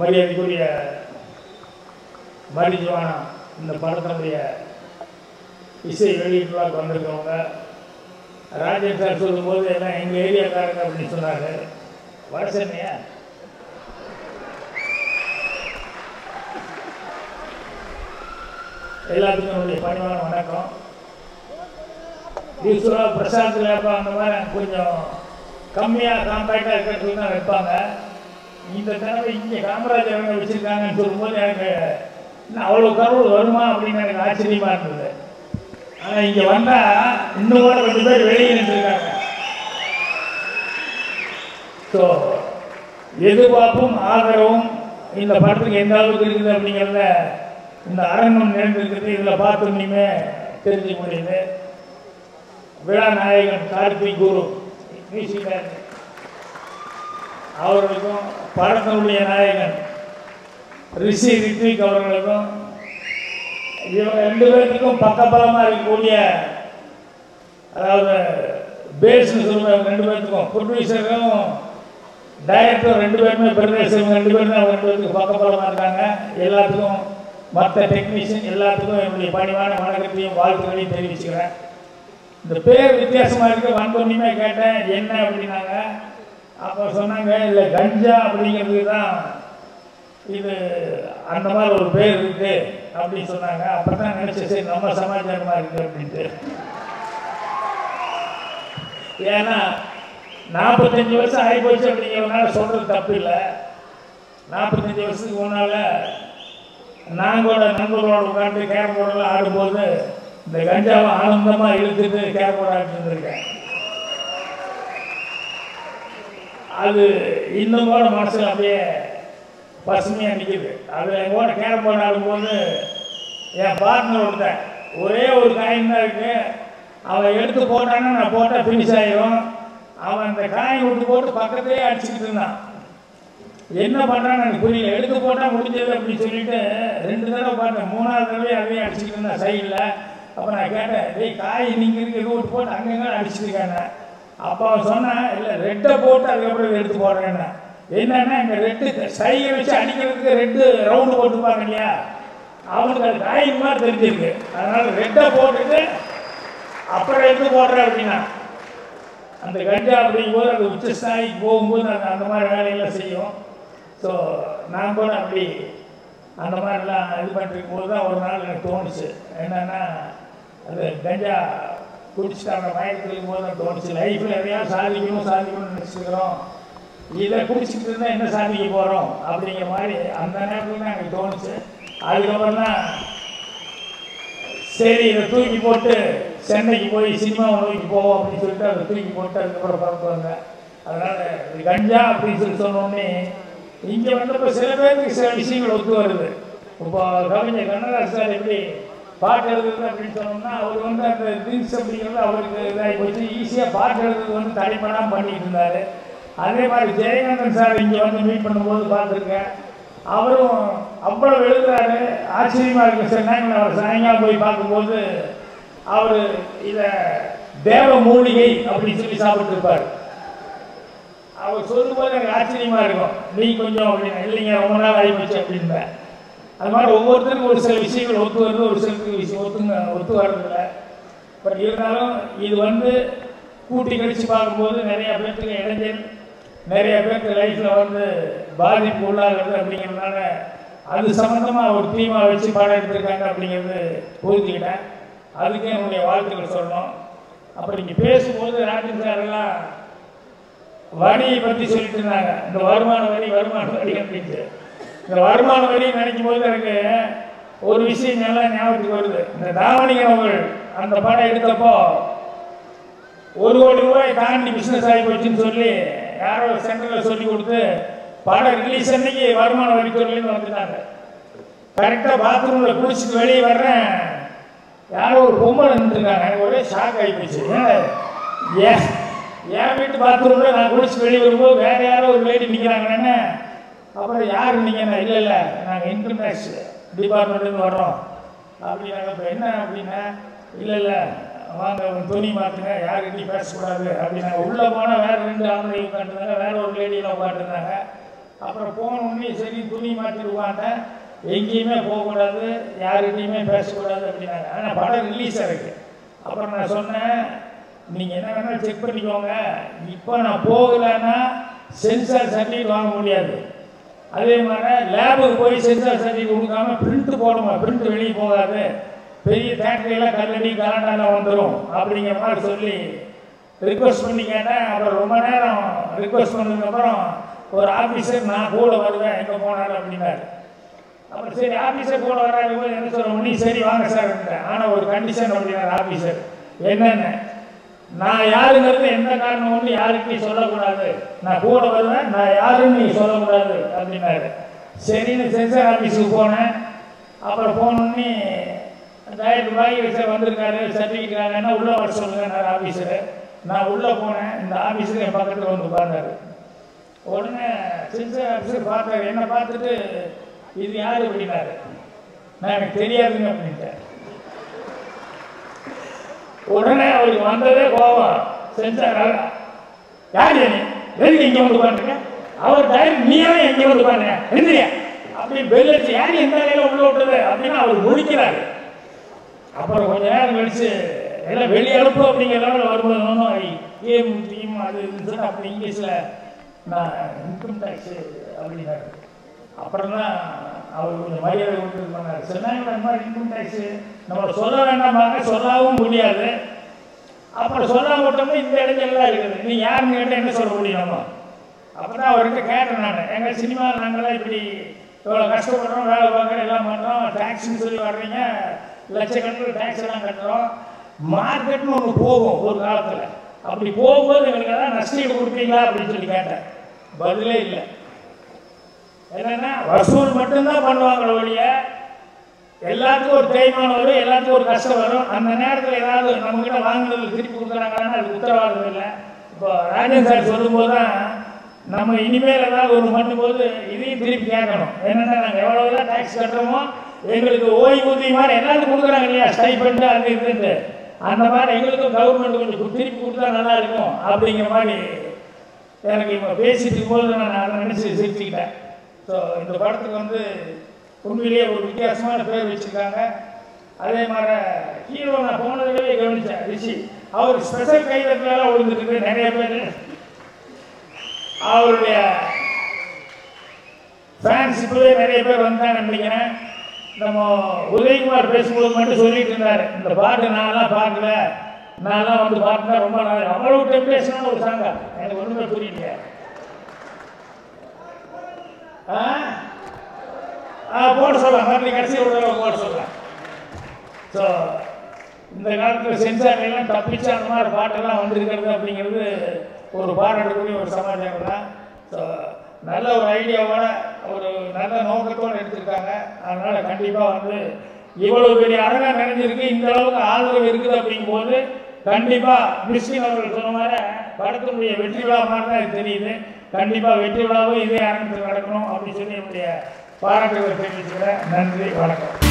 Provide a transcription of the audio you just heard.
மரியாதைக்குரிய மரிஜுவானா இந்த படத்தினுடைய இசை வெளியீட்டு விழாக்கு வந்திருக்கவங்க ராஜன் சார் சொல்லும்போது எல்லாம் எங்கள் ஏரியாக்காரங்க அப்படின்னு சொன்னாங்க வர சொன்னியா எல்லாத்துக்கும் என்னுடைய பணிவான வணக்கம் யூஸ்வலாக பிரசாந்த் லேப்பா அந்த மாதிரி கொஞ்சம் கம்மியாக காம்பேக்டாக இருக்கிறதுக்கு தான் வைப்பாங்க இந்த தடவை இங்கே காமராஜர் அவங்க வச்சுருக்காங்கன்னு சொல்லும்போது எனக்கு இன்னும் அவ்வளோ கருள் வருமா அப்படின்னு எனக்கு ஆச்சரியமாக இருந்தது ஆனால் இங்கே வந்தால் இன்னும் கூட ரெண்டு பேர் வெளியே நின்றுருக்காங்க ஸோ எதிர்பார்ப்பும் ஆதரவும் இந்த படத்துக்கு எந்த அளவுக்கு இருக்குது அப்படிங்கிறத இந்த அரங்கம் நிறைந்திருக்கிறது இதில் பார்த்து இனிமே தெரிஞ்சுக்க முடியுது விழா நாயகன் கார்த்திக் குரு மியூசிக் டைரக்டர் அவர்களுக்கும் படத்தினுடைய நாயகன் ரிஷி ரித்விக் அவர்களுக்கும் இவங்க ரெண்டு பேர்த்துக்கும் பக்கபலமாக இருக்கக்கூடிய அதாவது பேஸ்னு சொல்லுவாங்க இவங்க ரெண்டு பேர்த்துக்கும் ப்ரொடியூசரும் டைரக்டரும் ரெண்டு பேருமே பிரதேசம் இவங்க ரெண்டு பேருமே அவங்க ரெண்டு பேருக்கு பக்கபலமாக இருக்காங்க எல்லாத்துக்கும் மற்ற டெக்னீஷியன் எல்லாத்துக்கும் என்னுடைய பணிவான வணக்கத்தையும் வாழ்த்துக்களையும் தெரிவிச்சுக்கிறேன் இந்த பேர் வித்தியாசமாக இருக்கு வந்தோன்னையுமே கேட்டேன் என்ன அப்படின்னாங்க அப்போ சொன்னாங்க இல்லை கஞ்சா அப்படிங்கிறது தான் இது அந்த மாதிரி ஒரு பேர் இருக்கு அப்படின்னு சொன்னாங்க அப்போ தான் நினச்சேன் சரி நம்ம சமாச்சாரமாக இருக்கு அப்படின்ட்டு ஏன்னா நாற்பத்தஞ்சு வருஷம் ஆகிப்போச்சு அப்படிங்கிறதுனால சொல்கிறது தப்பு இல்லை நாற்பத்தஞ்சு வருஷத்துக்கு முன்னால் நாங்களோட நண்பர்களோட உட்காந்து கேரம் போர்டெல்லாம் ஆடும்போது இந்த கஞ்சாவை ஆனந்தமாக இழுத்துட்டு கேரம் போர்டு ஆடிட்டு இருந்திருக்கேன் அது இன்னும் கூட மனசில் அப்படியே பசுமையாக நிற்கிது அது என் கூட கேரம் போர்டு ஆடும்போது என் பார்ட்னர் ஒருத்தன் ஒரே ஒரு காயின் தான் இருக்கு அவன் எடுத்து போட்டான்னா நான் போட்டால் ஃபினிஷ் ஆயிரும் அவன் அந்த காயின் விட்டு போட்டு பக்கத்துலேயே அடிச்சுக்கிட்டு இருந்தான் என்ன பண்ணுறான்னு எனக்கு புரியல எடுத்து போட்டால் முடிஞ்சது அப்படின்னு சொல்லிட்டு ரெண்டு தடவை பார்த்தேன் மூணாவது தடவை அதையும் அடிச்சுக்கிட்டு இருந்தேன் சைடில் அப்போ நான் கேட்டேன் டேய் காய் நீங்கள் இருக்கு இது விட்டு போட்டு அங்கங்கே அடிச்சிருக்காங்க அப்போ அவன் சொன்னான் இல்லை ரெட்டை போட்டு அதுக்கப்புறம் இதை எடுத்து போடுறேன்னு என்னன்னா இந்த ரெட்டு சைகை வச்சு அடிக்கிறதுக்கு ரெட்டு ரவுண்டு போட்டுப்பாங்க இல்லையா அவனுக்கு அது காயின் மாதிரி தெரிஞ்சிருக்கு அதனால ரெட்டை போட்டுட்டு அப்புறம் எடுத்து போடுறேன் அப்படின்னா அந்த கஞ்சா அப்படிங்கும்போது அது உச்சஸ்தாய்க்கு போகும்போது அது அந்த மாதிரி வேலையெல்லாம் செய்யும் ஸோ நான் கூட அப்படி அந்த மாதிரிலாம் இது பண்ணிருக்கும் போது தான் ஒரு நாள் எனக்கு தோணுச்சு என்னென்னா அது கஞ்சா குடிச்சிட்டு அந்த மயக்கத்தில் இருக்கும்போது தான் தோணுச்சு லைஃப்பில் எதையாவது சாதிக்கணும் சாதிக்கணும்னு நினச்சிக்கிறோம் இதை குடிச்சிட்டு இருந்தால் என்ன சாதிக்க போகிறோம் அப்படிங்கிற மாதிரி அந்த நேரத்தில் தான் எனக்கு தோணுச்சு அதுக்கப்புறம் தான் சரி இதை தூக்கி போட்டு சென்னைக்கு போய் சினிமாவை நோக்கி போவோம் அப்படின்னு சொல்லிட்டு அதை தூக்கி போட்டு அதுக்கப்புறம் பறக்குவாங்க அதனால் இது கஞ்சா அப்படின்னு சொல்லி சொன்னோடனே இங்கே வந்தப்போ சில பேருக்கு சில விஷயங்கள் ஒத்து வருது இப்போ கவிஞர் கண்ணதாஸ் சார் எப்படி பாட்டு எழுதுறது அப்படின்னு சொன்னோம்னா அவர் வந்து அந்த ட்ரிங்க்ஸ் அப்படிங்கிறது அவருக்கு இதாகி போச்சு ஈஸியாக பாட்டு எழுதுறது வந்து தடைப்படாமல் பண்ணிட்டு இருந்தார் அதே மாதிரி ஜெயகாந்தன் சார் இங்கே வந்து மீட் பண்ணும்போது பார்த்துருக்கேன் அவரும் அவ்வளவு எழுதுறாரு ஆச்சரியமா இருக்கு சில நேரங்கள் அவர் சாயங்காலம் போய் பார்க்கும்போது அவர் இதை தேவ மூலிகை அப்படின்னு சொல்லி சாப்பிட்டு இருப்பார் அவர் சொல்லும்போது எனக்கு ஆச்சரியமா இருக்கும் நீ கொஞ்சம் அப்படின்னு இல்லைங்க ரொம்ப நாள் ஆகி போச்சு அப்படின்பேன் அது மாதிரி ஒவ்வொருத்தருக்கும் ஒரு சில விஷயங்கள் ஒத்து வருது ஒரு சிலருக்கு விஷயம் ஒத்துங்க ஒத்து வர்றதில்ல பட் இருந்தாலும் இது வந்து கூட்டி கழிச்சு பார்க்கும்போது நிறைய பேர்த்துக்கு இடைஞ்சல் நிறைய பேருக்கு லைஃப்பில் வந்து பாதிப்பு உள்ளாகிறது அப்படிங்கிறதுனால அது சம்மந்தமாக ஒரு தீமாக வச்சு பாடம் எடுத்திருக்காங்க அப்படிங்கிறது புரிஞ்சுக்கிட்டேன் அதுக்கு என்னுடைய வாழ்த்துக்கள் சொல்லணும் அப்புறம் இங்கே பேசும்போது ராஜன் சார் எல்லாம் வரியை பற்றி சொல்லிட்டு இருந்தாங்க இந்த வருமான வரி வருமான வரி அப்படின்ட்டு இந்த வருமான வரி நினைக்கும் போது எனக்கு ஒரு விஷயம் நல்லா ஞாபகத்துக்கு வருது இந்த தாவணிகன் அவர்கள் அந்த படம் எடுத்தப்போ ஒரு கோடி ரூபாய் தாண்டி பிஸ்னஸ் ஆகி போச்சுன்னு சொல்லி யாரோ சென்டரில் சொல்லி கொடுத்து படம் ரிலீஸ் அன்னைக்கு வருமான வரித்துறையிலேருந்து வந்துட்டாங்க கரெக்டாக பாத்ரூமில் குளிச்சுட்டு வெளியே வர்றேன் யாரோ ஒரு பொம்பளை நின்றுருக்காங்க எனக்கு ஒரே ஷாக் ஆகி போச்சு ஏன் என் வீட்டு பாத்ரூமில் நான் குளிச்சு வெளியே வரும்போது வேற யாரோ ஒரு லேடி நிற்கிறாங்கன்னு அப்புறம் யார் நீங்கள் இல்லை இல்லை நாங்கள் இன்கம் டேக்ஸ் டிபார்ட்மெண்ட்லேருந்து வர்றோம் அப்படின்னாங்க இப்போ என்ன அப்படின்னா இல்லை இல்லை வாங்க உங்க துணி மாற்றுங்க யாருக்கிட்டையும் பேசக்கூடாது அப்படின்னாங்க உள்ளே போனால் வேற ரெண்டு ஆம்பளை உட்காந்துருந்தாங்க வேற ஒரு லேடியெல்லாம் உட்காந்துருந்தாங்க அப்புறம் போனோடனே சரி துணி மாற்றிட்டு உட்காந்தேன் எங்கேயுமே போகக்கூடாது யாருக்கிட்டையுமே பேசக்கூடாது அப்படின்னாங்க ஆனால் படம் ரிலீஸ் ஆகிருக்கு அப்புறம் நான் சொன்னேன் நீங்கள் என்ன வேணாலும் செக் பண்ணிக்கோங்க இப்போ நான் போகலைன்னா சென்சார் சர்டிஃபிகேட் வாங்க முடியாது அதே மாதிரி லேபுக்கு போய் சென்சார் சர்டிஃபிகேட் கொடுக்காம பிரிண்ட் போடணும் பிரிண்ட் வெளியே போகாது பெரிய தேட்டரியெல்லாம் கல்லடி கலாண்டாலாம் வந்துடும் அப்படிங்கிற மாதிரி சொல்லி ரிக்வஸ்ட் பண்ணி கேட்டேன் அப்புறம் ரொம்ப நேரம் ரிக்வஸ்ட் பண்ணதுக்கப்புறம் ஒரு ஆஃபீஸர் நான் கூட வருவேன் எங்கே போனாலும் அப்படின்னாரு அப்புறம் சரி ஆஃபீஸர் கூட வராது போது என்ன சொல்லுவோம் நீ சரி வாங்க சார் ஆனால் ஒரு கண்டிஷன் அப்படின்னாரு ஆஃபீஸர் என்னென்ன நான் யாருங்கிறது எந்த காரணம் ஒன்று யாருக்கும் சொல்லக்கூடாது நான் கூட வருவேன் நான் யாருன்னு நீ சொல்லக்கூடாது அப்படின்னாரு சரின்னு சென்சார் ஆஃபீஸுக்கு போனேன் அப்புறம் போனோடனே டைரக்டர் பாய் சார் வந்திருக்காரு சர்டிஃபிகேட் வாங்கன்னா உள்ளே வர சொல்லுங்க ஆஃபீஸரு நான் உள்ளே போனேன் இந்த ஆஃபீஸர் என் பக்கத்தில் வந்து உட்கார்ந்தாரு உடனே சென்சார் ஆஃபீஸர் பார்த்தாரு என்னை பார்த்துட்டு இது யார் அப்படின்னாரு நான் எனக்கு தெரியாதுங்க அப்படின்ட்டேன் உடனே அவருக்கு வந்ததே கோபம் சென்சார் யார் நீ எதுக்கு இங்கே வந்து உட்காந்துருங்க அவர் டைரக்ட் நீயே எங்கே வந்து உட்காருங்க எந்திரியா அப்படி பெல் அடிச்சு யார் எந்த வேலையில உள்ள விட்டது அப்படின்னு அவர் முடிக்கிறாரு அப்புறம் கொஞ்ச நேரம் கழிச்சு எல்லாம் வெளியே அனுப்பு அப்படிங்கிற லெவலில் வரும்போது ஒன்றும் ஏம் டீம் அது இதுன்னு சொல்லி அப்படி இங்கிலீஷில் நான் இன்கம் டேக்ஸு அப்படின்னாரு அப்புறம் தான் அவர் கொஞ்சம் மரியாதை கொடுத்து இது பண்ணார் சொன்னாங்க இந்த மாதிரி இன்கம் டேக்ஸு நம்ம சொல்ல வேண்டாமாங்க சொல்லவும் முடியாது அப்புறம் சொல்லாம விட்டோம்னா இந்த இடங்கள்லாம் இருக்குது நீ யாருன்னு கேட்டால் என்ன சொல்ல முடியும் நம்ம அப்போ தான் அவர்கிட்ட கேட்டேன் நான் எங்கள் சினிமா நாங்களாம் இப்படி இவ்வளோ கஷ்டப்படுறோம் வேலை பார்க்குறோம் எல்லாம் பண்ணுறோம் டேக்ஸ்னு சொல்லி வர்றீங்க லட்சக்கணக்கில் டேக்ஸ் எல்லாம் கட்டுறோம் மார்க்கெட்னு ஒன்று போகும் ஒரு காலத்தில் அப்படி போகும்போது எங்களுக்கு எல்லாம் நஷ்டீடு கொடுப்பீங்களா அப்படின்னு சொல்லி கேட்டேன் பதிலே இல்லை என்னன்னா வசூல் மட்டும்தான் பண்ணுவாங்களே ஒழிய எல்லாத்துக்கும் ஒரு தேய்மானம் வரும் எல்லாத்துக்கும் ஒரு கஷ்டம் வரும் அந்த நேரத்தில் ஏதாவது நம்மக்கிட்ட வாங்குறது திருப்பி கொடுக்குறாங்கன்னா அதுக்கு உத்தரவாதம் இல்லை இப்போ ராஜன் சார் சொல்லும்போது தான் நம்ம இனிமேல் ஏதாவது ஒரு பண்ணும்போது இதையும் திருப்பி கேட்கணும் என்னென்னா நாங்கள் எவ்வளோதான் டேக்ஸ் கட்டுறோமோ எங்களுக்கு ஓய்வூதியம் மாதிரி எல்லாத்துக்கும் கொடுக்குறாங்க இல்லையா ஸ்டைபெண்டு அது இதுன்ட்டு அந்த மாதிரி எங்களுக்கும் கவர்மெண்ட் கொஞ்சம் திருப்பி கொடுத்தா நல்லா இருக்கும் அப்படிங்கிற மாதிரி எனக்கு இப்போ பேசிட்டு இருக்கும்போது நான் அதை நினச்சி சிரிச்சுக்கிட்டேன் ஸோ இந்த படத்துக்கு வந்து உண்மையிலேயே ஒரு வித்தியாசமான பேர் வச்சுருக்காங்க அதே மாதிரி ஹீரோ நான் போனதுலேயே கவனித்தேன் ரிஷி அவர் ஸ்பெஷல் கைதட்டலாம் விழுந்துருக்கு நிறைய பேர் அவருடைய ஃபேன்ஸ் இப்போவே நிறைய பேர் வந்தாங்க நினைக்கிறேன் நம்ம உதயகுமார் பேசும்போது மட்டும் சொல்லிட்டு இருந்தார் இந்த பாட்டு நான்லாம் பார்க்கல நான்லாம் வந்து பார்த்தா ரொம்ப நாள் அவ்வளவு டெம்ப்ளேஷனான ஒரு சாங்க எனக்கு ஒன்றுமே புரியலையே ஆ ஆ போட சொல்லலாம் மறுபடியும் கடைசி ஒரு தடவை போட சொல்லலாம் ஸோ இந்த காலத்தில் சென்சார் எல்லாம் தப்பிச்சு அந்த மாதிரி பாட்டெல்லாம் வந்திருக்கிறது அப்படிங்கிறது ஒரு பாராட்டக்கூடிய ஒரு சமாச்சாரம் தான் ஸோ நல்ல ஒரு ஐடியாவோட ஒரு நல்ல நோக்கத்தோடு எடுத்திருக்காங்க அதனால் கண்டிப்பாக வந்து இவ்வளவு பெரிய அரங்கம் நிறைஞ்சிருக்கு இந்த அளவுக்கு ஆதரவு இருக்குது அப்படிங்கும்போது கண்டிப்பாக மிஸ்கின் அவர்கள் சொன்ன மாதிரி படத்தினுடைய வெற்றி விழா மாதிரி தான் இது தெரியுது கண்டிப்பாக வெற்றி விழாவும் இதே அரங்கத்தில் நடக்கணும் அப்படின்னு சொல்லி என்னுடைய பாராட்டுகளை தெரிவிச்சுக்கிறேன் நன்றி வணக்கம்